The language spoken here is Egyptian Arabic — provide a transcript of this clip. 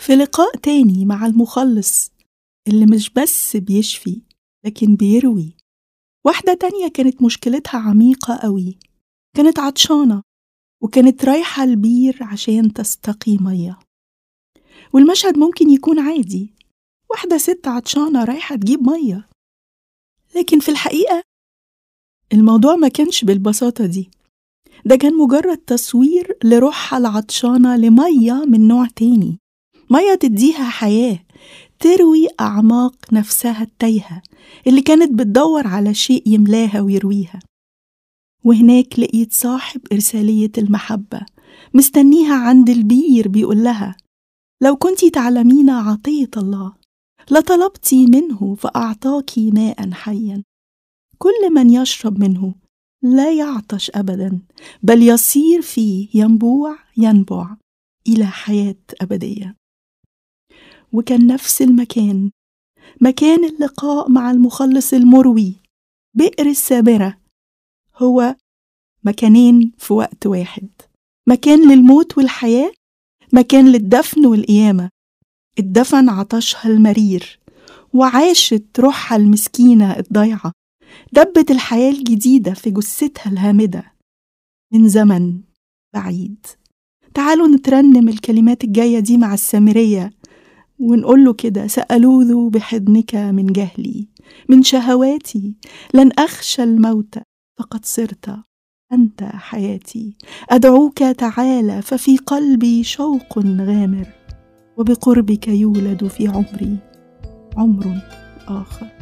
في لقاء تاني مع المخلص اللي مش بس بيشفي لكن بيروي واحدة تانية كانت مشكلتها عميقة قوي كانت عطشانة وكانت رايحة البير عشان تستقي مية والمشهد ممكن يكون عادي واحدة ست عطشانة رايحة تجيب مية لكن في الحقيقة الموضوع ما كانش بالبساطة دي ده كان مجرد تصوير لروحها العطشانة لمية من نوع تاني مية تديها حياة تروي أعماق نفسها التايهة اللي كانت بتدور على شيء يملاها ويرويها وهناك لقيت صاحب إرسالية المحبة مستنيها عند البير بيقول لها لو كنت تعلمين عطية الله لطلبت منه فأعطاك ماء حيا كل من يشرب منه لا يعطش أبدا بل يصير فيه ينبوع ينبع إلى حياة أبدية وكان نفس المكان مكان اللقاء مع المخلص المروي بئر السامرة هو مكانين في وقت واحد مكان للموت والحياة مكان للدفن والقيامة اتدفن عطشها المرير وعاشت روحها المسكينة الضيعة دبت الحياة الجديدة في جثتها الهامدة من زمن بعيد تعالوا نترنم الكلمات الجاية دي مع السامرية ونقول له كده سألوذ بحضنك من جهلي من شهواتي لن أخشى الموت فقد صرت أنت حياتي أدعوك تعالى ففي قلبي شوق غامر وبقربك يولد في عمري عمر آخر